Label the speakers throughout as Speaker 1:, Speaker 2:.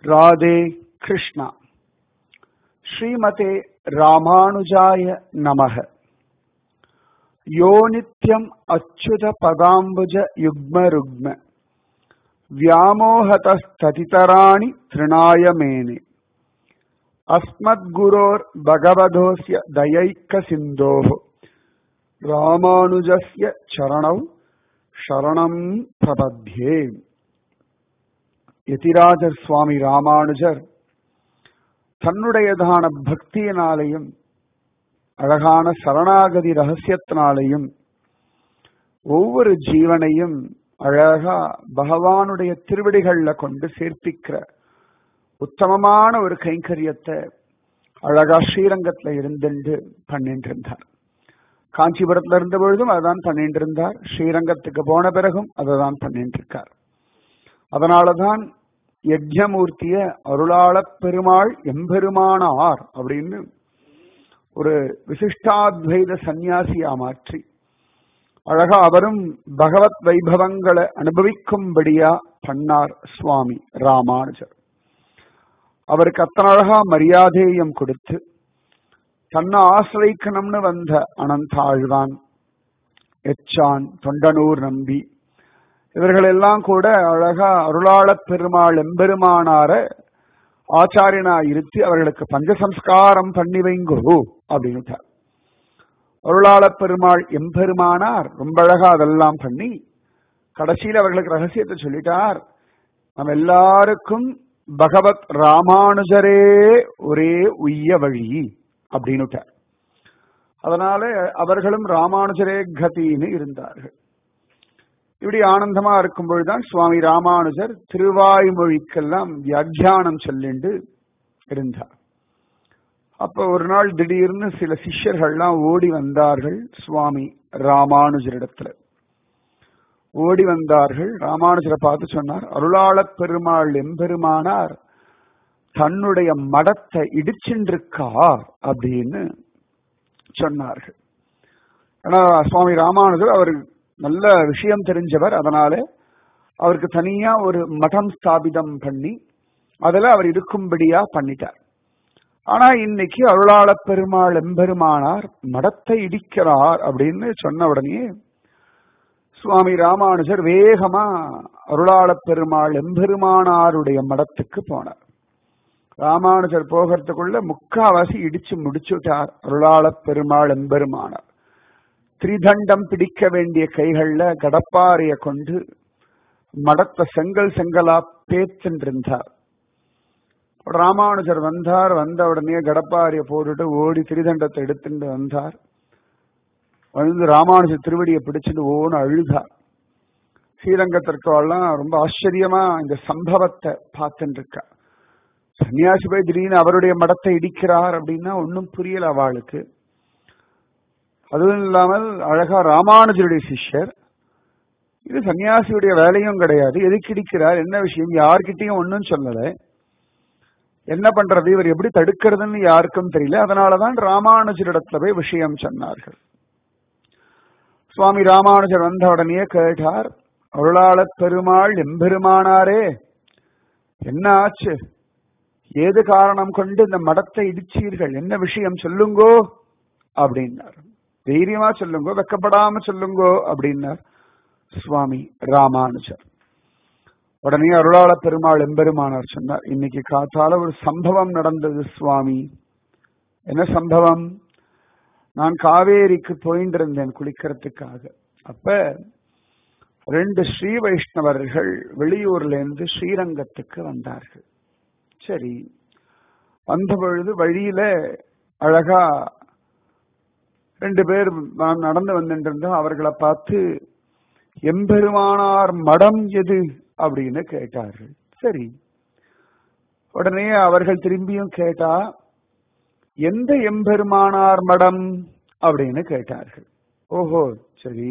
Speaker 1: ராதே கிருஷ்ணா ஸ்ரீமதே ராமானுஜாய நமக யோ நித்யம் அச்சுத பதாம்புஜ யுக்ம ருக்ம व्यामोहतस्ततितराणि तृणाय मेने अस्मद्गुरोर्भगवधोऽस्य दयैकसिन्धोः ராமானுஜஸ்ய சரணௌ சரணம் பிரபத்யே யதிராஜர் சுவாமி ராமானுஜர் தன்னுடையதான பக்தியினாலையும் அழகான சரணாகதி ரகசியத்தினாலையும் ஒவ்வொரு ஜீவனையும் அழகா பகவானுடைய திருவடிகள்ல கொண்டு சேர்ப்பிக்கிற உத்தமமான ஒரு கைங்கரியத்தை அழகா ஸ்ரீரங்கத்துல இருந்துட்டு பண்ணிட்டு இருந்தார் காஞ்சிபுரத்துல இருந்த பொழுதும் அதான் பண்ணிட்டு இருந்தார் ஸ்ரீரங்கத்துக்கு போன பிறகும் அதை தான் பண்ணிட்டு இருக்கார் அதனாலதான் யஜ்யமூர்த்திய அருளாளப் பெருமாள் எம்பெருமானார் அப்படின்னு ஒரு விசிஷ்டாத்வைத சந்நியாசியா மாற்றி அழகா அவரும் பகவத் வைபவங்களை அனுபவிக்கும்படியா பண்ணார் சுவாமி ராமானுஜர் அவருக்கு அத்தனை அழகா மரியாதையும் கொடுத்து தன்னை ஆசிரிக்கணும்னு வந்த அனந்தாழ்வான் எச்சான் தொண்டனூர் நம்பி இவர்கள் எல்லாம் கூட அழகா அருளாளப் பெருமாள் எம்பெருமானார ஆச்சாரியனா இருத்தி அவர்களுக்கு பஞ்சசம்ஸ்காரம் பண்ணி வைங்கோ அப்படின்னுட்டார் அருளாளப் பெருமாள் எம்பெருமானார் ரொம்ப அழகா அதெல்லாம் பண்ணி கடைசியில் அவர்களுக்கு ரகசியத்தை சொல்லிட்டார் நம்ம எல்லாருக்கும் பகவத் ராமானுஜரே ஒரே உய்ய வழி அப்படின்னுட்டார் அதனால அவர்களும் ராமானுஜரே கதின்னு இருந்தார்கள் இப்படி ஆனந்தமா இருக்கும் பொழுதுதான் சுவாமி ராமானுஜர் திருவாய்மொழிக்கெல்லாம் வியாக்கியானம் சொல்லிண்டு இருந்தார் அப்ப ஒரு நாள் திடீர்னு சில சிஷ்யர்கள்லாம் ஓடி வந்தார்கள் சுவாமி ராமானுஜரிடத்துல ஓடி வந்தார்கள் ராமானுஜரை பார்த்து சொன்னார் அருளாளப் பெருமாள் எம்பெருமானார் தன்னுடைய மடத்தை இடிச்சின்றிருக்கார் அப்படின்னு சொன்னார்கள் ஆனா சுவாமி ராமானுஜர் அவர் நல்ல விஷயம் தெரிஞ்சவர் அதனால அவருக்கு தனியா ஒரு மடம் ஸ்தாபிதம் பண்ணி அதுல அவர் இருக்கும்படியா பண்ணிட்டார் ஆனா இன்னைக்கு அருளாளப் பெருமாள் எம்பெருமானார் மடத்தை இடிக்கிறார் அப்படின்னு சொன்ன உடனே சுவாமி ராமானுஜர் வேகமா அருளாளப் பெருமாள் எம்பெருமானாருடைய மடத்துக்கு போனார் ராமானுஜர் போகிறதுக்குள்ள முக்காவாசி இடிச்சு முடிச்சுட்டார் அருளாளப் பெருமாள் எம்பெருமானார் திரிதண்டம் பிடிக்க வேண்டிய கைகள்ல கடப்பாறைய கொண்டு மடத்த செங்கல் செங்கலா பேத்துன்றிருந்தார் ராமானுஜர் வந்தார் வந்த உடனே கடப்பாரிய போட்டுட்டு ஓடி திரிதண்டத்தை எடுத்துட்டு வந்தார் வந்து ராமானுஜர் திருவடியை பிடிச்சிட்டு ஓன்னு அழுதார் ஸ்ரீரங்கத்திற்கெல்லாம் ரொம்ப ஆச்சரியமா இந்த சம்பவத்தை பார்த்துட்டு இருக்கா சன்னியாசி போய் திடீர்னு அவருடைய மடத்தை இடிக்கிறார் அப்படின்னா ஒன்னும் புரியல அவளுக்கு அதுவும் இல்லாமல் அழகா ராமானுஜருடைய சிஷ்யர் இது சன்னியாசியுடைய வேலையும் கிடையாது எதுக்கு இடிக்கிறார் என்ன விஷயம் யார்கிட்டையும் ஒன்னும் சொல்லல என்ன பண்றது இவர் எப்படி தடுக்கிறதுன்னு யாருக்கும் தெரியல அதனாலதான் ராமானுஜரிடத்துல போய் விஷயம் சொன்னார்கள் சுவாமி ராமானுஜர் வந்த உடனே கேட்டார் அருளாளப் பெருமாள் எம்பெருமானாரே என்ன ஆச்சு ஏது காரணம் கொண்டு இந்த மடத்தை இடிச்சீர்கள் என்ன விஷயம் சொல்லுங்கோ அப்படின்னார் தைரியமா சொல்லுங்கோ வெக்கப்படாம சொல்லுங்கோ அப்படின்னார் சுவாமி ராமானுஜர் உடனே அருளாள பெருமாள் எம்பெருமானார் சொன்னார் இன்னைக்கு காத்தால ஒரு சம்பவம் நடந்தது சுவாமி என்ன சம்பவம் நான் காவேரிக்கு போயிட்டு இருந்தேன் குளிக்கிறதுக்காக அப்ப ரெண்டு ஸ்ரீ வைஷ்ணவர்கள் வெளியூர்ல இருந்து ஸ்ரீரங்கத்துக்கு வந்தார்கள் சரி வந்த பொழுது வழியில அழகா ரெண்டு பேர் நான் நடந்து வந்துட்டு இருந்தோம் அவர்களை பார்த்து எம்பெருமானார் மடம் எது அப்படின்னு கேட்டார்கள் சரி உடனே அவர்கள் திரும்பியும் கேட்டா எந்த எம்பெருமானார் மடம் அப்படின்னு கேட்டார்கள் ஓஹோ சரி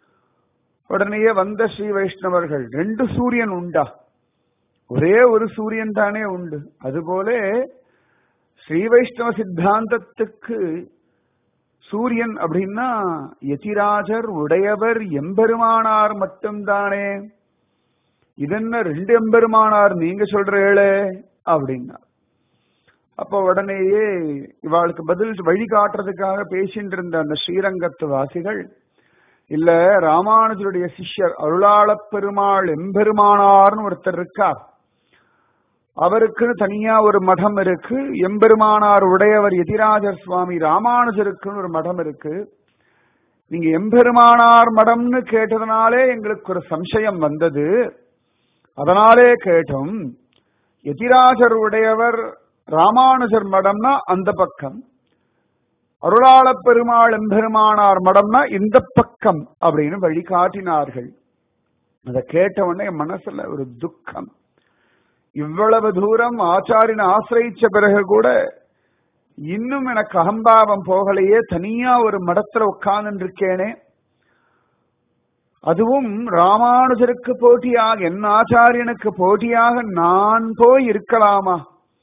Speaker 1: உடனேயே வந்த ஸ்ரீ வைஷ்ணவர்கள் ரெண்டு சூரியன் உண்டா ஒரே ஒரு சூரியன் தானே உண்டு அதுபோல ஸ்ரீ வைஷ்ணவ சித்தாந்தத்துக்கு சூரியன் அப்படின்னா யதிராஜர் உடையவர் எம்பெருமானார் மட்டும்தானே இதென்ன ரெண்டு எம்பெருமானார் நீங்க சொல்றீங்களே அப்படின்னா அப்போ உடனேயே இவாளுக்கு பதில் வழிகாட்டுறதுக்காக பேசிட்டு இருந்த அந்த ஸ்ரீரங்கத்து வாசிகள் இல்ல ராமானுஜருடைய சிஷ்யர் அருளாளப் பெருமாள் எம்பெருமானார்னு ஒருத்தர் இருக்கார் அவருக்குன்னு தனியா ஒரு மடம் இருக்கு எம்பெருமானார் உடையவர் எதிராஜர் சுவாமி ராமானுஜருக்குன்னு ஒரு மடம் இருக்கு நீங்க எம்பெருமானார் மடம்னு கேட்டதுனாலே எங்களுக்கு ஒரு சம்சயம் வந்தது அதனாலே கேட்டோம் எதிராஜர் உடையவர் ராமானுஜர் மடம்னா அந்த பக்கம் அருளாள பெருமாள் எம்பெருமானார் மடம்னா இந்த பக்கம் அப்படின்னு வழிகாட்டினார்கள் அதை கேட்ட உடனே என் மனசுல ஒரு துக்கம் இவ்வளவு தூரம் ஆச்சாரின் ஆசிரியிச்ச பிறகு கூட இன்னும் எனக்கு அகம்பாவம் போகலையே தனியா ஒரு மடத்துல உட்கார்ந்து இருக்கேனே அதுவும் ராமானுஜருக்கு போட்டியாக என் ஆச்சாரியனுக்கு போட்டியாக நான் போய் இருக்கலாமா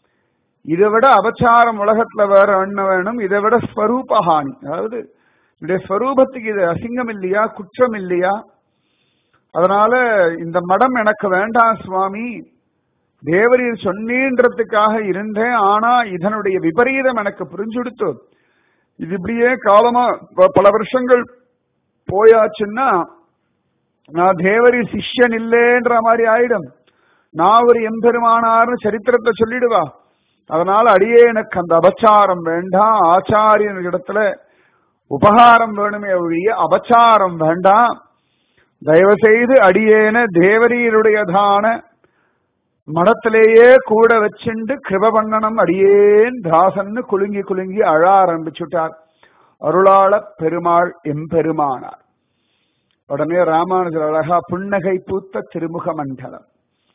Speaker 1: இதை விட அபச்சாரம் உலகத்துல வேற என்ன வேணும் இதை விட ஸ்வரூபஹானி அதாவது என்னுடைய ஸ்வரூபத்துக்கு இது அசிங்கம் இல்லையா குற்றம் இல்லையா அதனால இந்த மடம் எனக்கு வேண்டாம் சுவாமி தேவரீர் சொன்னீன்றதுக்காக இருந்தேன் ஆனா இதனுடைய விபரீதம் எனக்கு புரிஞ்சுடுத்து இது இப்படியே காலமா பல வருஷங்கள் போயாச்சுன்னா நான் தேவரி சிஷ்யன் இல்லேன்ற மாதிரி ஆயிடும் நான் ஒரு எம்பெருமானார்னு சரித்திரத்தை சொல்லிடுவா அதனால அடியே எனக்கு அந்த அபச்சாரம் வேண்டாம் ஆச்சாரியன் இடத்துல உபகாரம் வேணுமே ஒழிய அபச்சாரம் வேண்டாம் தயவு செய்து அடியேன தேவரீருடையதான மடத்திலேயே கூட வச்சுண்டு கிருப பண்ணனம் அடியேன் தாசன்னு குலுங்கி குலுங்கி அழ ஆரம்பிச்சுட்டார் அருளாள பெருமாள் எம்பெருமானார் உடனே ராமானுஜர் அழகா புன்னகை பூத்த திருமுக மண்டலம்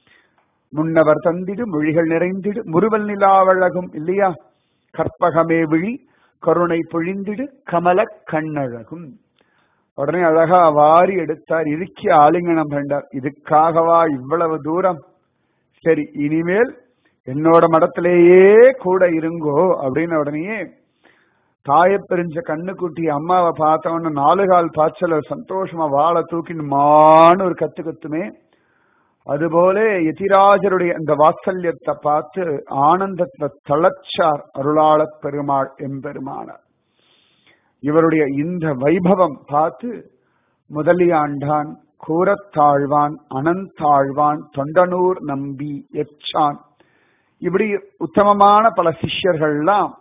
Speaker 1: முன்னவர் தந்திடு மொழிகள் நிறைந்திடு முறுவல் நிலாவழகும் இல்லையா கற்பகமே விழி கருணை பொழிந்திடு கமல கண்ணழகும் உடனே அழகா வாரி எடுத்தார் இறுக்கி ஆலிங்கனம் கண்டார் இதுக்காகவா இவ்வளவு தூரம் சரி இனிமேல் என்னோட மடத்திலேயே கூட இருங்கோ அப்படின்னு உடனேயே தாய பிரிஞ்ச கண்ணுக்குட்டி அம்மாவை பார்த்தவொன்னு நாலு கால் பாய்ச்சல சந்தோஷமா வாழை தூக்கின்னு மான்னு ஒரு கத்து கத்துமே அதுபோல எதிராஜருடைய இந்த வாத்சல்யத்தை பார்த்து ஆனந்தத்தை தளச்சார் அருளாள பெருமாள் எம்பெருமானார் இவருடைய இந்த வைபவம் பார்த்து முதலியாண்டான் கூரத்தாழ்வான் அனந்தாழ்வான் தொண்டனூர் நம்பி எச்சான் இப்படி உத்தமமான பல சிஷ்யர்கள்லாம்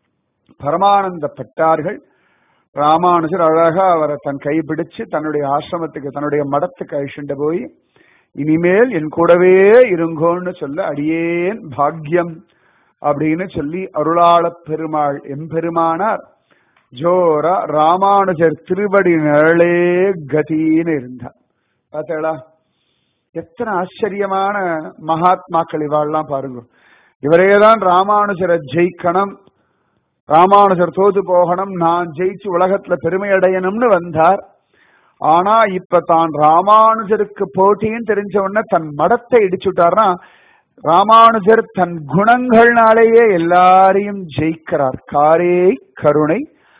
Speaker 1: பரமானந்தப்பட்டார்கள் ராமானுஜர் அழகா அவரை தன் கைப்பிடிச்சு தன்னுடைய ஆசிரமத்துக்கு தன்னுடைய மடத்துக்கு அழிச்சுண்டு போய் இனிமேல் என் கூடவே இருங்கோன்னு சொல்ல அடியேன் பாக்யம் அப்படின்னு சொல்லி அருளாள பெருமாள் எம்பெருமானார் ஜோரா ராமானுஜர் திருவடி நிழலே கதின்னு இருந்தார் பார்த்தீங்களா எத்தனை ஆச்சரியமான மகாத்மாக்கள் இவாள்லாம் பாருங்க இவரேதான் ராமானுஜரை ஜெயிக்கணும் ராமானுஜர் தோது போகணும் நான் ஜெயிச்சு உலகத்துல பெருமை அடையணும்னு வந்தார் ஆனா இப்ப தான் ராமானுஜருக்கு போட்டின்னு தெரிஞ்ச உடனே தன் மடத்தை இடிச்சுட்டார்னா ராமானுஜர் தன் குணங்கள்னாலேயே எல்லாரையும் ஜெயிக்கிறார் காரே கருணை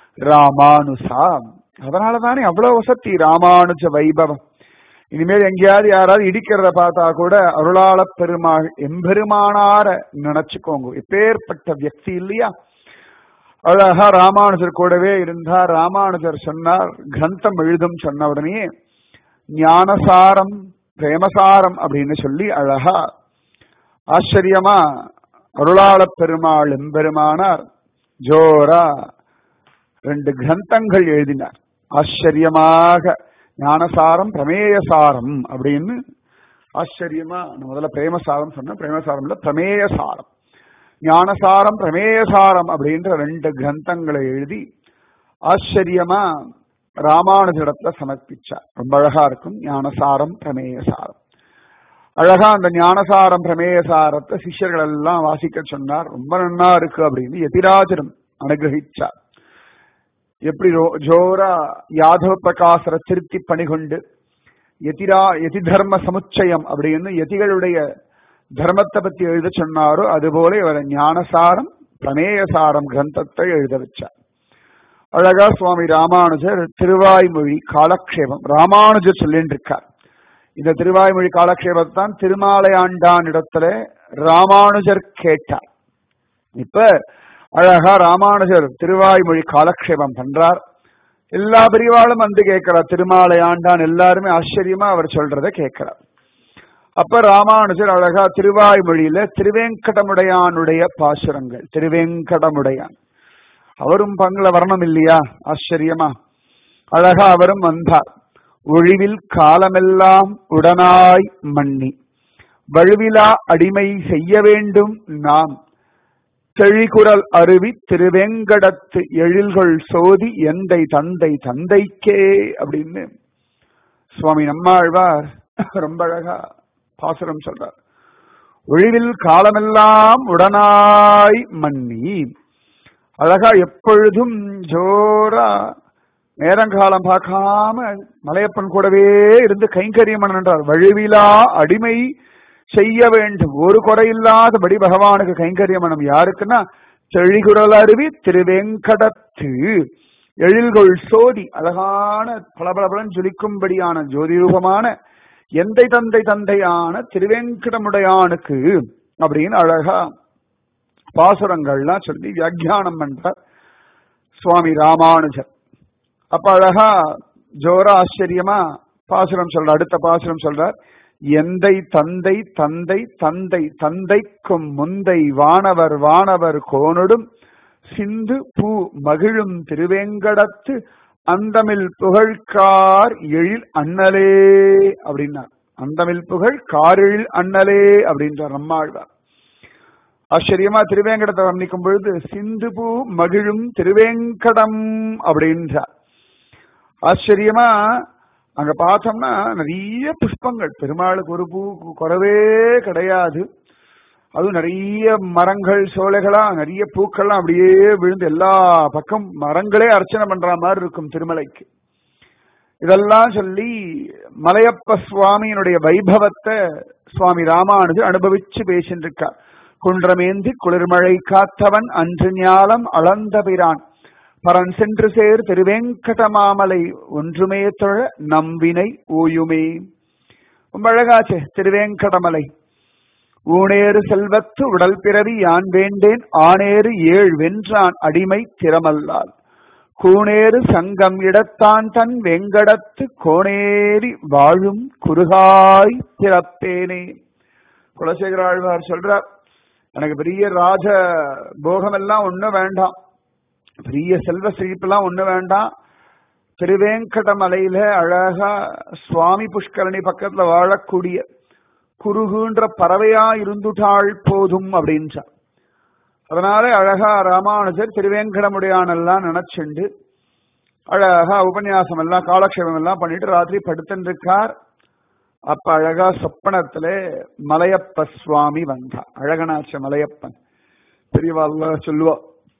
Speaker 1: ராமானுசா அதனால தானே அவ்வளவு வசதி ராமானுஜ வைபவம் இனிமேல் எங்கேயாவது யாராவது இடிக்கிறத பார்த்தா கூட அருளாள பெருமாள் எம்பெருமானார நினைச்சுக்கோங்க எப்பேற்பட்ட வியக்தி இல்லையா அழகா ராமானுஜர் கூடவே இருந்தார் ராமானுஜர் சொன்னார் கிரந்தம் எழுதும் சொன்ன உடனே ஞானசாரம் பிரேமசாரம் அப்படின்னு சொல்லி அழகா ஆச்சரியமா அருளாள பெருமாள் எம்பெருமானார் ஜோரா ரெண்டு கிரந்தங்கள் எழுதினார் ஆச்சரியமாக ஞானசாரம் பிரமேயசாரம் அப்படின்னு ஆச்சரியமா நான் முதல்ல பிரேமசாரம் சொன்ன பிரேமசாரம் இல்ல பிரமேயசாரம் ஞானசாரம் பிரமேயசாரம் அப்படின்ற ரெண்டு கிரந்தங்களை எழுதி ஆச்சரியமா ராமானுஜிடத்துல சமர்ப்பிச்சார் ரொம்ப அழகா இருக்கும் ஞானசாரம் பிரமேயசாரம் அழகா அந்த ஞானசாரம் பிரமேயசாரத்தை சிஷ்யர்கள் எல்லாம் வாசிக்க சொன்னார் ரொம்ப நன்னா இருக்கு அப்படின்னு எதிராஜரும் அனுகிரகிச்சார் எப்படி ஜோரா யாதவ பிரகாசரை திருத்தி பணிகொண்டு எதிரா எதி தர்ம சமுச்சயம் அப்படின்னு எதிகளுடைய தர்மத்தை பத்தி எழுத சொன்னாரோ அதுபோல இவர் ஞானசாரம் பிரமேயசாரம் கிரந்தத்தை எழுத வச்சார் அழகா சுவாமி ராமானுஜர் திருவாய்மொழி காலக்ஷேபம் ராமானுஜர் சொல்லிட்டு இருக்கார் இந்த திருவாய்மொழி காலக்ஷேபத்தான் திருமாலையாண்டான் இடத்துல ராமானுஜர் கேட்டார் இப்ப அழகா ராமானுஜர் திருவாய்மொழி காலக்ஷேபம் பண்றார் எல்லா பிரிவாளும் வந்து கேட்கிறார் திருமாலை ஆண்டான் எல்லாருமே ஆச்சரியமா அவர் சொல்றத கேட்கிறார் அப்ப ராமானுஜர் அழகா திருவாய்மொழியில திருவேங்கடமுடையானுடைய பாசுரங்கள் திருவேங்கடமுடையான் அவரும் பங்குல வரணும் இல்லையா ஆச்சரியமா அழகா அவரும் வந்தார் ஒழிவில் காலமெல்லாம் உடனாய் மன்னி வழுவிலா அடிமை செய்ய வேண்டும் நாம் செழிகுரல் அருவி திருவேங்கடத்து எழில்கள் சோதி எந்தை தந்தை தந்தைக்கே அப்படின்னு சுவாமி நம்மாழ்வார் ரொம்ப அழகா பாசுரம் சொல்றார் ஒழிவில் காலமெல்லாம் உடனாய் மன்னி அழகா எப்பொழுதும் ஜோரா நேரங்காலம் பார்க்காம மலையப்பன் கூடவே இருந்து கைங்கரியம் என்றார் வழுவிலா அடிமை செய்ய வேண்டும் ஒரு குறையில்லாதபடி பகவானுக்கு கைங்கரியமனம் யாருக்குன்னா செழிகுரல் அருவி திருவெங்கடத்து எழில்கொள் சோதி அழகான பளபளபளன் ஜொலிக்கும்படியான ஜோதி ரூபமான எந்தை தந்தை தந்தையான திருவேங்கடமுடையானுக்கு அப்படின்னு அழகா பாசுரங்கள்லாம் சொல்லி வியாக்கியானம் பண்றார் சுவாமி ராமானுஜர் அப்ப அழகா ஜோரா ஆச்சரியமா பாசுரம் சொல்ற அடுத்த பாசுரம் சொல்றார் எந்தை தந்தை தந்தை தந்தை தந்தைக்கும் முந்தை வானவர் வானவர் கோனொடும் சிந்து பூ மகிழும் திருவேங்கடத்து அந்தமில் புகழ்கார் எழில் அண்ணலே அப்படின்னார் அந்தமில் புகழ் காரெழில் அண்ணலே அப்படின்றார் நம்மாழ்வார் ஆச்சரியமா திருவேங்கடத்தை வர்ணிக்கும் பொழுது சிந்து பூ மகிழும் திருவேங்கடம் அப்படின்றார் ஆச்சரியமா அங்க பார்த்தோம்னா நிறைய புஷ்பங்கள் பெருமாளுக்கு ஒரு பூ குறவே கிடையாது அதுவும் நிறைய மரங்கள் சோலைகளா நிறைய பூக்கள்லாம் அப்படியே விழுந்து எல்லா பக்கம் மரங்களே அர்ச்சனை பண்ற மாதிரி இருக்கும் திருமலைக்கு இதெல்லாம் சொல்லி மலையப்ப சுவாமியினுடைய வைபவத்தை சுவாமி ராமானுஜர் அனுபவிச்சு பேசிட்டு இருக்கார் குன்றமேந்தி குளிர்மழை காத்தவன் அன்று ஞாலம் அளந்த பிரான் பரன் சென்று சேர் திருவேங்கடமாமலை ஒன்றுமே தொழ நம்பினை ஊயுமே ரொம்ப அழகாச்சே திருவேங்கடமலை ஊனேறு செல்வத்து உடல் பிறவி யான் வேண்டேன் ஆனேறு ஏழ் வென்றான் அடிமை திறமல்லால் கூனேறு சங்கம் இடத்தான் தன் வெங்கடத்து கோணேறி வாழும் குறுகாய் பிறப்பேனே குலசேகர ஆழ்வார் சொல்றார் எனக்கு பெரிய ராஜ போகமெல்லாம் ஒண்ணும் வேண்டாம் பெரிய செல்வ செழிப்பெல்லாம் ஒண்ணு வேண்டாம் திருவேங்கடமலையில அழகா சுவாமி புஷ்கரணி பக்கத்துல வாழக்கூடிய குருகுன்ற பறவையா இருந்துட்டாள் போதும் அப்படின்றார் அதனால அழகா ராமானுஜர் திருவேங்கடமுடையானெல்லாம் நினைச்சுண்டு அழகா உபன்யாசம் எல்லாம் காலக்ஷேபம் எல்லாம் பண்ணிட்டு ராத்திரி படுத்துட்டு இருக்கார் அப்ப அழகா சொப்பனத்துல மலையப்ப சுவாமி வந்தா அழகனாச்ச மலையப்பன் பெரியவா சொல்லுவா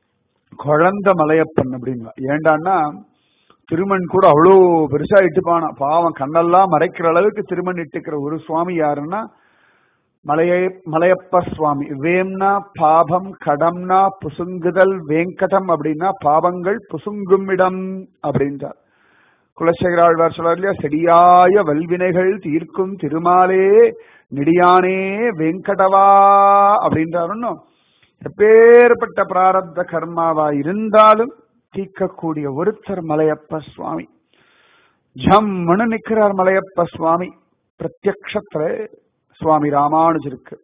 Speaker 1: குழந்த மலையப்பன் அப்படின்வா ஏண்டான்னா திருமண் கூட அவ்வளோ பெருசா இட்டுப்பானா பாவம் கண்ணெல்லாம் மறைக்கிற அளவுக்கு திருமண் இட்டுக்கிற ஒரு சுவாமி யாருன்னா மலைய மலையப்ப சுவாமி வேம்னா பாபம் கடம்னா புசுங்குதல் வேங்கடம் அப்படின்னா பாவங்கள் புசுங்கும் இடம் அப்படின்றார் குலசேகராழ்வார் சொல்றார் இல்லையா செடியாய வல்வினைகள் தீர்க்கும் திருமாலே நெடியானே வெங்கடவா அப்படின்றாருன்னு எப்பேற்பட்ட பிராரப்த கர்மாவா இருந்தாலும் தீர்க்கக்கூடிய ஒருத்தர் மலையப்ப சுவாமி ஜம்முன்னு நிக்கிறார் மலையப்ப சுவாமி பிரத்யக்ஷத்துல சுவாமி ராமானுஜருக்கு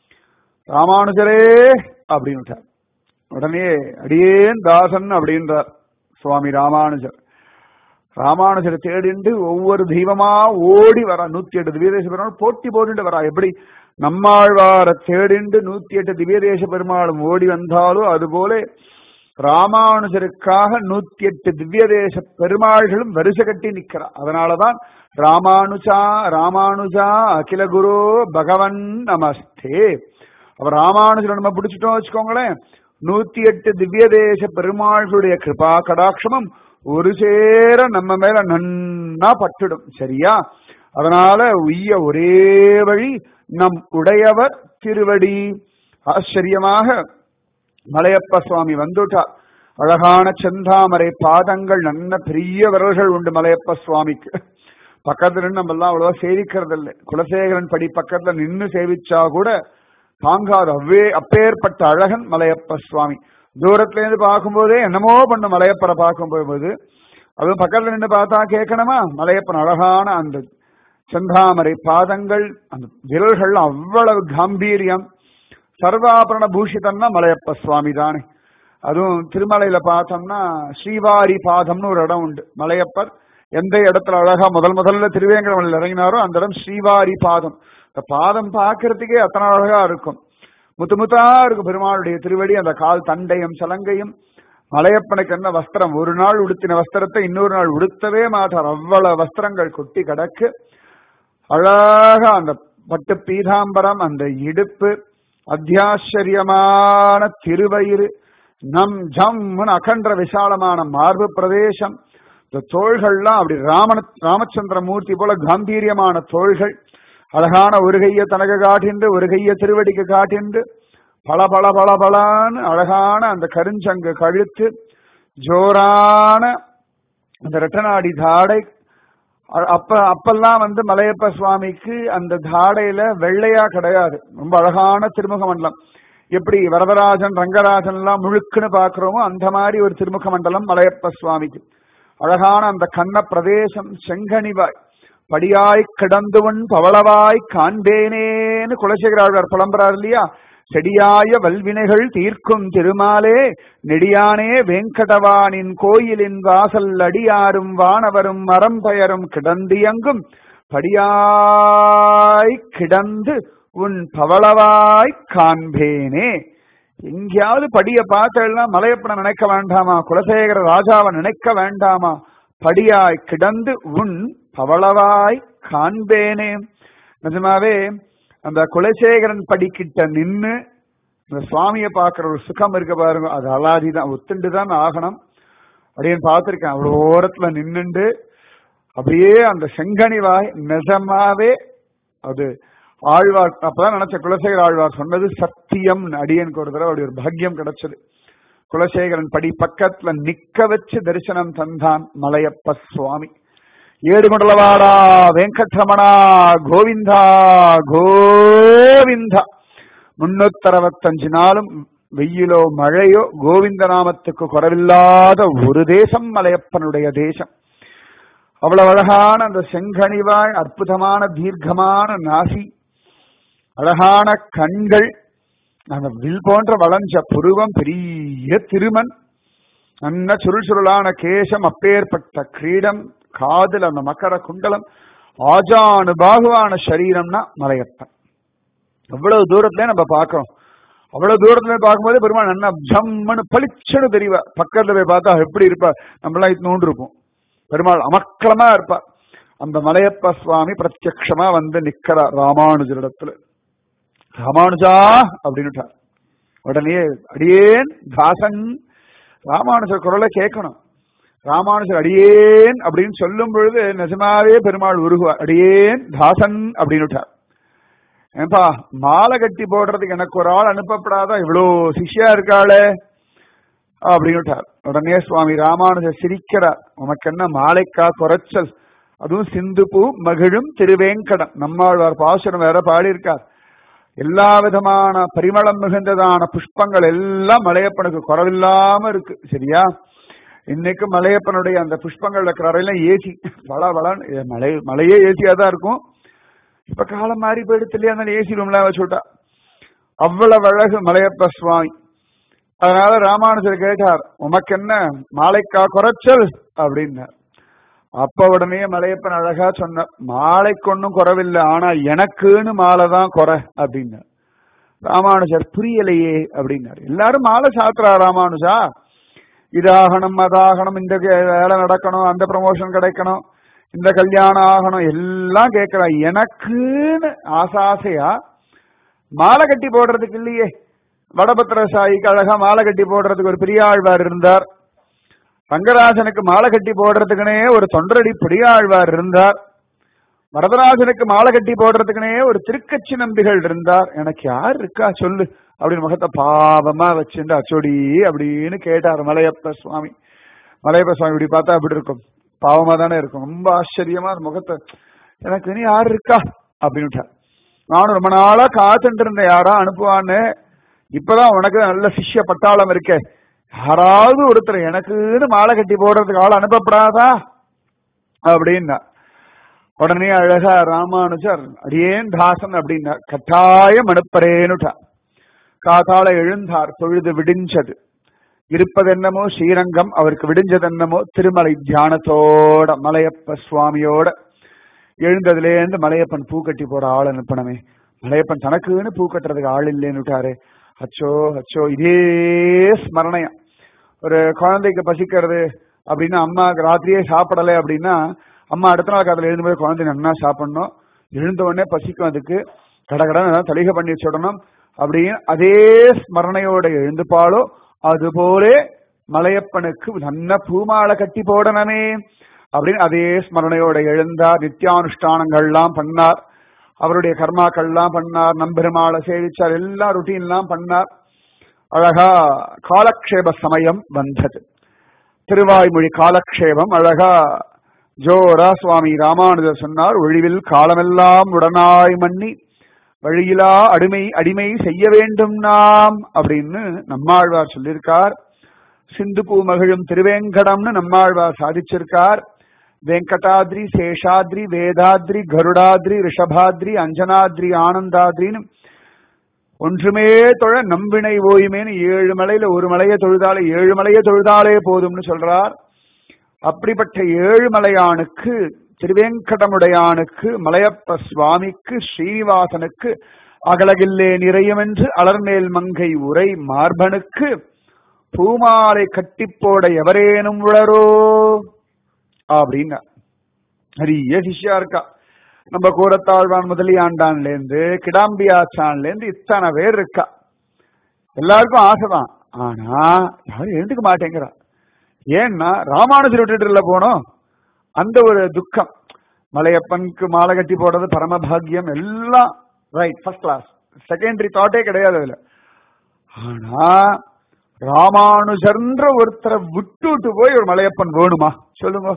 Speaker 1: ராமானுஜரே அப்படின்ட்டார் உடனே அடியேன் தாசன் அப்படின்றார் சுவாமி ராமானுஜர் ராமானுஜரை தேடிண்டு ஒவ்வொரு தெய்வமா ஓடி வரா நூத்தி எட்டு திவ்யதேச பெருமாள் போட்டி போட்டுட்டு வரா எப்படி நம்மாழ்வார தேடிண்டு நூத்தி எட்டு திவ்யதேச பெருமாளும் ஓடி வந்தாலும் அதுபோல ராமானுஜருக்காக நூத்தி எட்டு திவ்யதேச பெருமாள்களும் வரிசை கட்டி நிக்கிறா அதனாலதான் ராமானுஜா ராமானுஜா அகில குரு பகவன் நமஸ்தே அவர் ராமானுஜரை நம்ம பிடிச்சிட்டோம் வச்சுக்கோங்களேன் நூத்தி எட்டு திவ்யதேச பெருமாள்களுடைய கிருபா கடாட்சமும் ஒரு சேர நம்ம மேல நன்னா பட்டுடும் சரியா அதனால உய்ய ஒரே வழி நம் உடையவர் திருவடி ஆச்சரியமாக மலையப்ப சுவாமி வந்துட்டார் அழகான செந்தாமரை பாதங்கள் நல்ல பெரிய விரல்கள் உண்டு மலையப்ப சுவாமிக்கு பக்கத்துல நின்று நம்ம எல்லாம் அவ்வளவா சேவிக்கிறது இல்லை குலசேகரன் படி பக்கத்துல நின்னு சேவிச்சா கூட தாங்காது அவ்வே அப்பேற்பட்ட அழகன் மலையப்ப சுவாமி தூரத்துல இருந்து பார்க்கும்போதே என்னமோ பண்ண மலையப்பரை பார்க்கும் போது அதுவும் பக்கத்துல நின்று பார்த்தா கேட்கணுமா மலையப்பன் அழகான அந்த செந்தாமரை பாதங்கள் அந்த விரல்கள் அவ்வளவு காம்பீரியம் சர்வாபரண பூஷிதன்னா மலையப்ப சுவாமி தானே அதுவும் திருமலையில பார்த்தோம்னா ஸ்ரீவாரி பாதம்னு ஒரு இடம் உண்டு மலையப்பர் எந்த இடத்துல அழகா முதல் முதல்ல திருவேங்கடமலையில் இறங்கினாரோ அந்த இடம் ஸ்ரீவாரி பாதம் இந்த பாதம் பார்க்கறதுக்கே அத்தனை அழகா இருக்கும் முத்து முத்தா இருக்கும் பெருமாளுடைய திருவடி அந்த கால் தண்டையும் சலங்கையும் மலையப்பனுக்கு என்ன வஸ்திரம் ஒரு நாள் உடுத்தின வஸ்திரத்தை இன்னொரு நாள் உடுத்தவே மாட்டார் அவ்வளவு வஸ்திரங்கள் கொட்டி கிடக்கு அழகா அந்த பட்டு பீதாம்பரம் அந்த இடுப்பு அத்தியாச்சரியமான திருவயிறு நம் ஜம்னு அகன்ற விசாலமான மார்பு பிரதேசம் இந்த தோள்கள்லாம் அப்படி ராமன ராமச்சந்திர மூர்த்தி போல காம்பீரியமான தோள்கள் அழகான ஒரு கைய தனக்கு காட்டின்று ஒரு கைய திருவடிக்கு காட்டின்று பல பல பல பலான்னு அழகான அந்த கருஞ்சங்கு கழுத்து ஜோரான அந்த ரெட்டநாடி தாடை அப்ப அப்பெல்லாம் வந்து மலையப்ப சுவாமிக்கு அந்த தாடையில வெள்ளையா கிடையாது ரொம்ப அழகான திருமுக மண்டலம் எப்படி வரதராஜன் ரங்கராஜன் எல்லாம் முழுக்குன்னு பாக்குறோமோ அந்த மாதிரி ஒரு திருமுக மண்டலம் மலையப்ப சுவாமிக்கு அழகான அந்த கண்ண பிரதேசம் செங்கனிவாய் படியாய் கிடந்துவன் பவளவாய் காண்பேனேன்னு குலசேகராழ்வார் புலம்புறார் இல்லையா செடியாய வல்வினைகள் தீர்க்கும் திருமாலே நெடியானே வெங்கடவானின் கோயிலின் வாசல் அடியாரும் வானவரும் மரம் பெயரும் கிடந்தியங்கும் படியாய் கிடந்து உன் பவளவாய் காண்பேனே எங்கேயாவது படிய பார்த்தெல்லாம் மலையப்பனை நினைக்க வேண்டாமா குலசேகர ராஜாவை நினைக்க வேண்டாமா படியாய் கிடந்து உன் பவளவாய் காண்பேனே நிஜமாவே அந்த குலசேகரன் படிக்கிட்ட நின்னு இந்த சுவாமியை பார்க்கிற ஒரு சுகம் இருக்க பாருங்க அது அலாதி தான் ஒத்துண்டு தான் ஆகணும் அப்படின்னு பார்த்திருக்கேன் அவ்வளோ ஓரத்துல நின்னுண்டு அப்படியே அந்த செங்கனிவாய் நிஜமாவே அது ஆழ்வார் அப்பதான் நினைச்ச குலசேகர ஆழ்வார் சொன்னது சத்தியம் அடியனுக்கு ஒரு தடவை அப்படி ஒரு பாக்கியம் கிடைச்சது குலசேகரன் படி பக்கத்துல நிக்க வச்சு தரிசனம் தந்தான் மலையப்ப சுவாமி ஏடுமண்டலவாடா வெங்கட்ரமணா கோவிந்தா கோவிந்தா முன்னூத்தறுபத்தஞ்சு நாளும் வெயிலோ மழையோ கோவிந்த நாமத்துக்கு குறவில்லாத ஒரு தேசம் மலையப்பனுடைய தேசம் அவ்வளவு அழகான அந்த செங்கனிவாய் அற்புதமான தீர்க்கமான நாசி அழகான கண்கள் அந்த வில் போன்ற வளைஞ்ச புருவம் பெரிய திருமன் நல்ல சுருள் சுருளான கேசம் அப்பேற்பட்ட கிரீடம் காதில் அந்த மக்கர குண்டலம் ஆஜானு பாகுவான சரீரம்னா மலையப்பன் அவ்வளவு தூரத்துல நம்ம பார்க்கிறோம் அவ்வளவு தூரத்துல பார்க்கும்போது பெருமாள் என்ன ஜம்முன்னு பளிச்சுன்னு தெரியவா பக்கத்துல போய் பார்த்தா எப்படி இருப்பா நம்மளாம் இது நோண்டு இருப்போம் பெருமாள் அமக்களமா இருப்பா அந்த மலையப்ப சுவாமி பிரத்யக்ஷமா வந்து நிக்கிறார் ராமானுஜரிடத்துல ராமானுஜா அப்படின்னுட்டார் உடனே அடியேன் தாசன் ராமானுஜர் குரலை கேட்கணும் ராமானுஜர் அடியேன் அப்படின்னு சொல்லும் பொழுது நிஜமாவே பெருமாள் உருகுவார் அடியேன் தாசன் அப்படின்னுட்டார் ஏன்பா மாலை கட்டி போடுறதுக்கு எனக்கு ஒரு ஆள் அனுப்பப்படாதா இவ்வளோ சிஷ்யா இருக்காளே அப்படின்னுட்டார் உடனே சுவாமி ராமானுஜர் சிரிக்கிறார் உனக்கு என்ன மாலைக்கா குறைச்சல் அதுவும் சிந்து பூ மகிழும் திருவேங்கடம் நம்மாழ்வார் பாசுரம் வேற பாடியிருக்கார் எல்லா விதமான பரிமளம் மிகுந்ததான புஷ்பங்கள் எல்லாம் மலையப்பனுக்கு குறவில்லாம இருக்கு சரியா இன்னைக்கு மலையப்பனுடைய அந்த புஷ்பங்கள் வைக்கிற அறையெல்லாம் ஏசி வள வள மலை மலையே ஏசியா தான் இருக்கும் இப்ப காலம் மாறி போயிடுத்து இல்லையா அந்த ஏசி ரூம்ல வச்சுட்டா அவ்வளவு அழகு மலையப்ப சுவாமி அதனால ராமானுஜர் கேட்டார் உமக்கு என்ன மாலைக்கா குறைச்சல் அப்படின்னார் அப்ப உடனே மலையப்பன் அழகா சொன்ன மாலைக்கு ஒன்றும் குறவில்லை ஆனா எனக்குன்னு மாலை தான் குறை அப்படின்னார் ராமானுஜர் புரியலையே அப்படின்னார் எல்லாரும் மாலை சாத்துறா ராமானுஜா இதாகணும் அதாகணும் இந்த வேலை நடக்கணும் அந்த ப்ரமோஷன் கிடைக்கணும் இந்த கல்யாணம் ஆகணும் எல்லாம் கேட்கிறா எனக்குன்னு ஆசாசையா மாலை கட்டி போடுறதுக்கு இல்லையே வடபத்திர சாயிக்கு அழகா மாலை கட்டி போடுறதுக்கு ஒரு பெரியாழ்வார் இருந்தார் ரங்கராஜனுக்கு மாலை கட்டி போடுறதுக்குனே ஒரு தொண்டரடி பெரியாழ்வார் இருந்தார் வரதராஜனுக்கு மாலை கட்டி போடுறதுக்குனே ஒரு திருக்கட்சி நம்பிகள் இருந்தார் எனக்கு யார் இருக்கா சொல்லு அப்படின்னு முகத்தை பாவமா வச்சிருந்து அச்சோடி அப்படின்னு கேட்டார் மலையப்ப சுவாமி மலையப்ப சுவாமி இப்படி பார்த்தா அப்படி இருக்கும் பாவமா தானே இருக்கும் ரொம்ப ஆச்சரியமா அந்த முகத்தை எனக்கு இனி யார் இருக்கா அப்படின்னு நானும் ரொம்ப நாளா காத்துட்டு இருந்தேன் யாரா அனுப்புவான்னு இப்பதான் உனக்கு நல்ல சிஷ்ய பட்டாளம் இருக்கே யாராவது ஒருத்தர் எனக்குன்னு மாலை கட்டி போடுறதுக்கு ஆள் அனுப்பப்படாதா அப்படின்னா உடனே அழகா ராமானுஜர் அடியேன் தாசன் அப்படின்னா கட்டாயம் அனுப்புறேன்னுட்டா காதால எழுந்தார் பொழுது விடிஞ்சது இருப்பதென்னமோ ஸ்ரீரங்கம் அவருக்கு விடிஞ்சதென்னமோ திருமலை தியானத்தோட மலையப்ப சுவாமியோட எழுந்ததுலேருந்து மலையப்பன் பூ கட்டி போற ஆள் அனுப்பணுமே மலையப்பன் தனக்குன்னு பூ கட்டுறதுக்கு ஆள் இல்லைன்னுட்டாரு அச்சோ அச்சோ இதே ஸ்மரணையம் ஒரு குழந்தைக்கு பசிக்கிறது அப்படின்னா அம்மா ராத்திரியே சாப்பிடலை அப்படின்னா அம்மா அடுத்த நாள் காலத்தில் எழுந்தும்போது குழந்தை நன்னா சாப்பிடணும் எழுந்த உடனே பசிக்கும் அதுக்கு கடகடன் தலிகை பண்ணி வச்சுடணும் அப்படின்னு அதே ஸ்மரணையோட எழுந்துப்பாளோ அதுபோலே மலையப்பனுக்கு நல்ல பூமாலை கட்டி போடணுமே அப்படின்னு அதே ஸ்மரணையோட எழுந்தார் நித்தியானுஷ்டானங்கள்லாம் பண்ணார் அவருடைய கர்மாக்கள்லாம் பண்ணார் நம்பெருமாளை சேவிச்சார் எல்லா ருட்டீன்லாம் பண்ணார் அழகா காலக்ஷேப சமயம் வந்தது திருவாய்மொழி காலக்ஷேபம் அழகா ஜோரா சுவாமி ராமானுஜர் சொன்னார் ஒழிவில் காலமெல்லாம் உடனாய் மன்னி வழியிலா அடிமை அடிமை செய்ய வேண்டும் நாம் அப்படின்னு நம்மாழ்வார் சொல்லியிருக்கார் சிந்து பூ மகிழும் திருவேங்கடம்னு நம்மாழ்வார் சாதிச்சிருக்கார் வெங்கடாத்ரி சேஷாத்ரி வேதாத்ரி கருடாத்ரி ரிஷபாத்ரி அஞ்சனாத்ரி ஆனந்தாத்ரின்னு ஒன்றுமே தொழ நம்பினை ஓயுமேன்னு ஏழு மலையில ஒரு மலையை தொழுதாலே ஏழு மலையை தொழுதாலே போதும்னு சொல்றார் அப்படிப்பட்ட ஏழுமலையானுக்கு திருவேங்கடமுடையானுக்கு மலையப்ப சுவாமிக்கு ஸ்ரீனிவாசனுக்கு அகலகில்லே நிறையும் என்று அலர்மேல் மங்கை உரை மார்பனுக்கு பூமாலை கட்டிப்போட எவரேனும் உளரோ அப்படின்னா நிறைய சிஷ்யா இருக்கா நம்ம கூரத்தாழ்வான் முதலியாண்டான்ல இருந்து கிடாம்பியாச்சான்ல இருந்து இத்தனை பேர் இருக்கா எல்லாருக்கும் ஆசைதான் ஆனா யாரும் எழுந்துக்க மாட்டேங்கிறா ஏன்னா ராமானுஜர் விட்டுட்டுல போனோம் அந்த ஒரு துக்கம் மலையப்பனுக்கு மாலை கட்டி போடுறது பரமபாகியம் எல்லாம் ரைட் ஃபர்ஸ்ட் கிளாஸ் செகண்டரி தாட்டே கிடையாது அதுல ஆனா ராமானுஜர்ன்ற ஒருத்தரை விட்டுட்டு போய் ஒரு மலையப்பன் வேணுமா சொல்லுங்க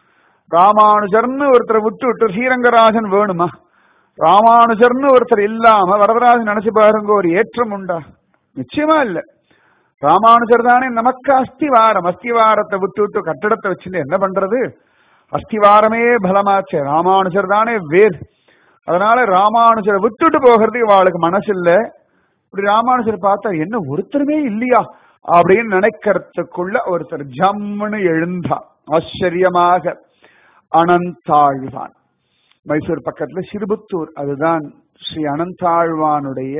Speaker 1: ராமானுஜர்னு ஒருத்தரை விட்டு விட்டு ஸ்ரீரங்கராஜன் வேணுமா ராமானுஜர்னு ஒருத்தர் இல்லாம வரதராஜன் நினைச்சு பாருங்க ஒரு ஏற்றம் உண்டா நிச்சயமா இல்ல ராமானுஜர் தானே நமக்கு அஸ்திவாரம் அஸ்திவாரத்தை விட்டு விட்டு கட்டடத்தை வச்சுட்டு என்ன பண்றது அஸ்திவாரமே பலமாச்சே ராமானுஜர் தானே வேர் அதனால ராமானுஜரை விட்டுட்டு போகிறதுக்கு அவளுக்கு மனசு இல்ல இப்படி ராமானுஜர் பார்த்தா என்ன ஒருத்தருமே இல்லையா அப்படின்னு நினைக்கிறதுக்குள்ள ஒருத்தர் ஜம்முன்னு எழுந்தா ஆச்சரியமாக அனந்தாழ்வான் மைசூர் பக்கத்துல சிறுபுத்தூர் அதுதான் ஸ்ரீ அனந்தாழ்வானுடைய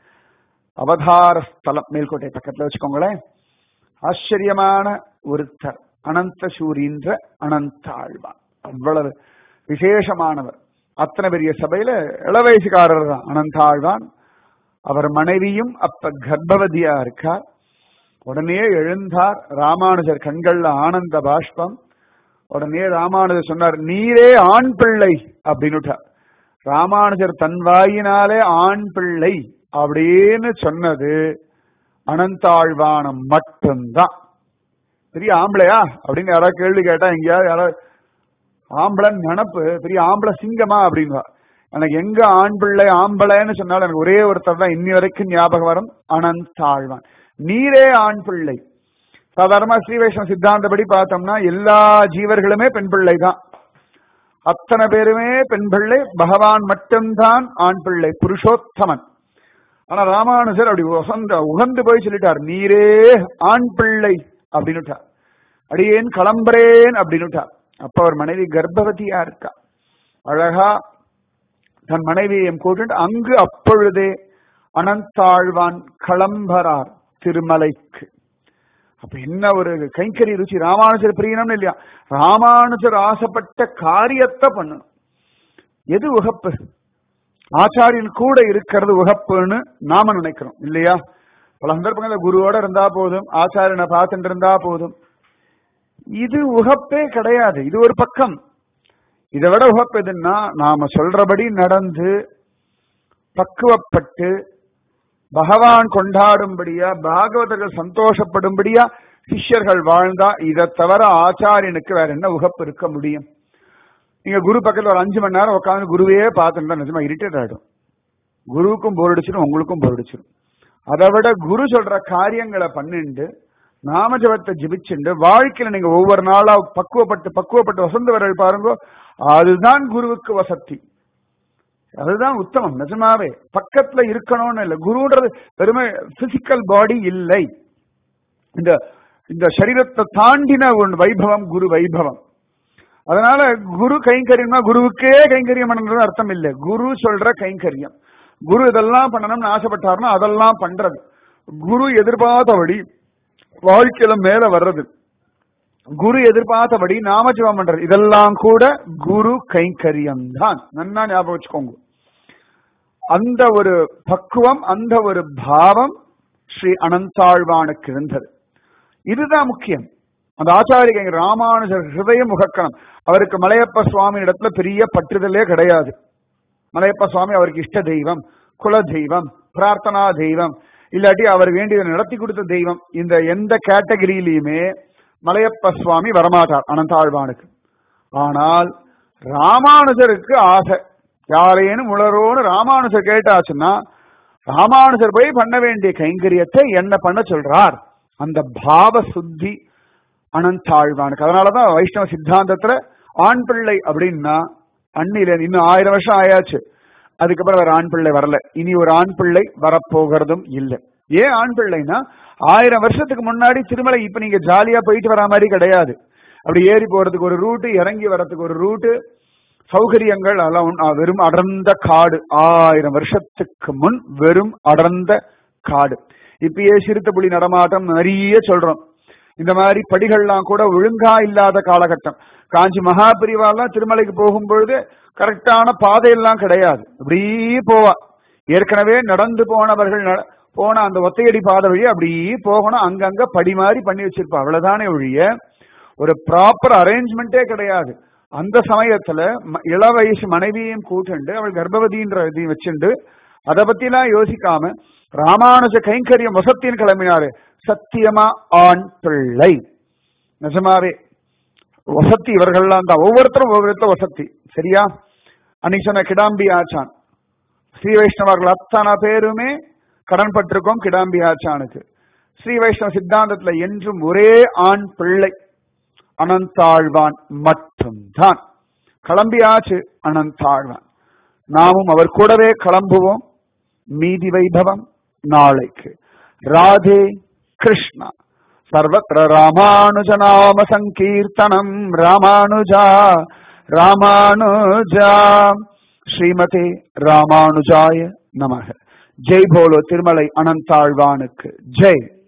Speaker 1: அவதார ஸ்தலம் மேல்கோட்டை பக்கத்துல வச்சுக்கோங்களேன் ஆச்சரியமான ஒருத்தர் அனந்த சூரின்ற அனந்தாழ்வான் அவ்வளவு விசேஷமானவர் அத்தனை பெரிய சபையில இளவயசுக்காரர் தான் அனந்தாழ்வான் அவர் மனைவியும் அப்ப கர்ப்பவதியா இருக்கார் உடனே எழுந்தார் ராமானுஜர் கண்கள்ல ஆனந்த பாஷ்பம் உடனே ராமானுஜர் சொன்னார் நீரே ஆண் பிள்ளை அப்படின்னுட்டார் ராமானுஜர் தன் வாயினாலே ஆண் பிள்ளை அப்படின்னு சொன்னது அனந்தாழ்வானம் மட்டும்தான் பெரிய ஆம்பளையா அப்படின்னு யாராவது கேள்வி கேட்டா எங்கேயாவது யாராவது ஆம்பளன் நினப்பு பெரிய ஆம்பளை சிங்கமா அப்படின்வா எனக்கு எங்க ஆண் பிள்ளை ஆம்பளைன்னு சொன்னாலும் எனக்கு ஒரே ஒருத்தர் தான் இன்னி வரைக்கும் ஞாபகம் வரும் அனந்தாழ்வான் நீரே ஆண் பிள்ளை சாதாரணமா ஸ்ரீவைஷ்ணவ சித்தாந்தப்படி பார்த்தோம்னா எல்லா ஜீவர்களுமே பெண் பிள்ளை தான் அத்தனை பேருமே பெண் பிள்ளை பகவான் மட்டும்தான் ஆண் பிள்ளை புருஷோத்தமன் ஆனா ராமானுஜர் அப்படி உகந்த உகந்து போய் சொல்லிட்டார் நீரே ஆண் பிள்ளை அப்படின்னுட்டார் அடியேன் கிளம்புறேன் அப்படின்னுட்டார் அப்ப அவர் மனைவி கர்ப்பவதியா இருக்கா அழகா தன் மனைவியையும் கூட்டு அங்கு அப்பொழுதே அனந்தாழ்வான் கிளம்பரார் திருமலைக்கு அப்ப என்ன ஒரு கைங்கறி ருச்சி ராமானுஜர் பிரியணும்னு இல்லையா ராமானுஜர் ஆசைப்பட்ட காரியத்தை பண்ணணும் எது உகப்பு ஆச்சாரியன் கூட இருக்கிறது உகப்புன்னு நாம நினைக்கிறோம் இல்லையா பல சந்தர்ப்பங்கள்ல குருவோட இருந்தா போதும் ஆச்சாரியனை பார்த்துட்டு இருந்தா போதும் இது உகப்பே கிடையாது இது ஒரு பக்கம் இதை விட உகப்பு எதுன்னா நாம சொல்றபடி நடந்து பக்குவப்பட்டு பகவான் கொண்டாடும்படியா பாகவதர்கள் சந்தோஷப்படும்படியா சிஷ்யர்கள் வாழ்ந்தா இதை தவிர ஆச்சாரியனுக்கு வேற என்ன உகப்பு இருக்க முடியும் நீங்க குரு பக்கத்துல ஒரு அஞ்சு மணி நேரம் உட்காந்து குருவையே பார்த்துட்டா நிஜமா இரிட்டேட் ஆயிடும் குருவுக்கும் போர் அடிச்சிடும் உங்களுக்கும் போர் அடிச்சிடும் அதை விட குரு சொல்ற காரியங்களை பண்ணிண்டு நாமஜபத்தை ஜிபிச்சுண்டு வாழ்க்கையில நீங்க ஒவ்வொரு நாளா பக்குவப்பட்டு பக்குவப்பட்டு வசந்து வர பாருங்க அதுதான் குருவுக்கு வசதி அதுதான் உத்தமம் நிஜமாவே பக்கத்துல இருக்கணும்னு இல்லை குருன்றது வெறுமை பிசிக்கல் பாடி இல்லை இந்த இந்த சரீரத்தை தாண்டின ஒரு வைபவம் குரு வைபவம் அதனால குரு கைங்கரியம்னா குருவுக்கே கைங்கரியம் பண்ணணும்னு அர்த்தம் இல்லை குரு சொல்ற கைங்கரியம் குரு இதெல்லாம் பண்ணணும்னு ஆசைப்பட்டாருன்னா அதெல்லாம் பண்றது குரு எதிர்பார்த்தபடி வாழ்க்கையில மேல வர்றது குரு எதிர்பார்த்தபடி நாமஜபம் பண்றது இதெல்லாம் கூட குரு கைங்கரியம் தான் நன்னா ஞாபகம் வச்சுக்கோங்க அந்த ஒரு பக்குவம் அந்த ஒரு பாவம் ஸ்ரீ அனந்தாழ்வானுக்கு இருந்தது இதுதான் முக்கியம் அந்த ஆச்சாரிய ராமானுஜர் ஹிருதய முகக்கணம் அவருக்கு மலையப்ப சுவாமி இடத்துல பெரிய பற்றுதலே கிடையாது மலையப்ப சுவாமி அவருக்கு இஷ்ட தெய்வம் குல தெய்வம் பிரார்த்தனா தெய்வம் இல்லாட்டி அவர் வேண்டியதை நடத்தி கொடுத்த தெய்வம் இந்த எந்த கேட்டகரியிலையுமே மலையப்ப சுவாமி வரமாட்டார் அனந்தாழ்வானுக்கு ஆனால் ராமானுஜருக்கு ஆசை யாரேனும் உளரோன்னு ராமானுஜர் கேட்டாச்சுன்னா ராமானுஜர் போய் பண்ண வேண்டிய கைங்கரியத்தை என்ன பண்ண சொல்றார் அந்த பாவ சுத்தி அனந்தாழ்வானுக்கு அதனாலதான் வைஷ்ணவ சித்தாந்தத்துல ஆண் பிள்ளை அப்படின்னா அண்ணில இன்னும் ஆயிரம் வருஷம் ஆயாச்சு அதுக்கப்புறம் வேற ஆண் பிள்ளை வரல இனி ஒரு ஆண் பிள்ளை வரப்போகிறதும் இல்லை ஏன் ஆண் பிள்ளைனா ஆயிரம் வருஷத்துக்கு முன்னாடி திருமலை இப்ப நீங்க ஜாலியா போயிட்டு வர மாதிரி கிடையாது அப்படி ஏறி போறதுக்கு ஒரு ரூட்டு இறங்கி வர்றதுக்கு ஒரு ரூட்டு சௌகரியங்கள் அதெல்லாம் வெறும் அடர்ந்த காடு ஆயிரம் வருஷத்துக்கு முன் வெறும் அடர்ந்த காடு இப்பயே சிறுத்த புலி நடமாட்டம் நிறைய சொல்றோம் இந்த மாதிரி படிகள்லாம் கூட ஒழுங்கா இல்லாத காலகட்டம் காஞ்சி மகாபிரிவாலாம் திருமலைக்கு போகும்பொழுது கரெக்டான பாதையெல்லாம் கிடையாது அப்படியே போவா ஏற்கனவே நடந்து போனவர்கள் போன அந்த ஒத்தையடி பாதை வழி அப்படியே போகணும் அங்கங்க படி மாதிரி பண்ணி வச்சிருப்பா அவ்வளவுதானே ஒழிய ஒரு ப்ராப்பர் அரேஞ்ச்மெண்ட்டே கிடையாது அந்த சமயத்துல இள வயசு மனைவியையும் கூட்டுண்டு அவள் கர்ப்பவதின்ற இதையும் வச்சுண்டு அதை பத்தி எல்லாம் யோசிக்காம ராமானுஜ கைங்கரியம் வசத்தின் கிளம்பினாரு சத்தியமா ஆண் பிள்ளை நிஜமாவே வசத்தி இவர்கள்லாம் தான் ஒவ்வொருத்தரும் ஒவ்வொருத்தரும் வசத்தி சரியா அன்னைக்கு சொன்ன கிடாம்பி ஆச்சான் ஸ்ரீ வைஷ்ணவர்கள் அத்தனை பேருமே கடன் பட்டிருக்கோம் கிடாம்பி ஆச்சானுக்கு ஸ்ரீ வைஷ்ணவ சித்தாந்தத்துல என்றும் ஒரே ஆண் பிள்ளை அனந்தாழ்வான் மட்டும்தான் கிளம்பியாச்சு அனந்தாழ்வான் நாமும் அவர் கூடவே கிளம்புவோம் மீதி வைபவம் நாளைக்கு ராதே கிருஷ்ணா சர்வத்திர ராமானுஜநாம சங்கீர்த்தனம் ராமானுஜா ராமானுஜா ஸ்ரீமதே ராமானுஜாய நமக ஜெய் போலோ திருமலை அனந்தாழ்வானுக்கு ஜெய்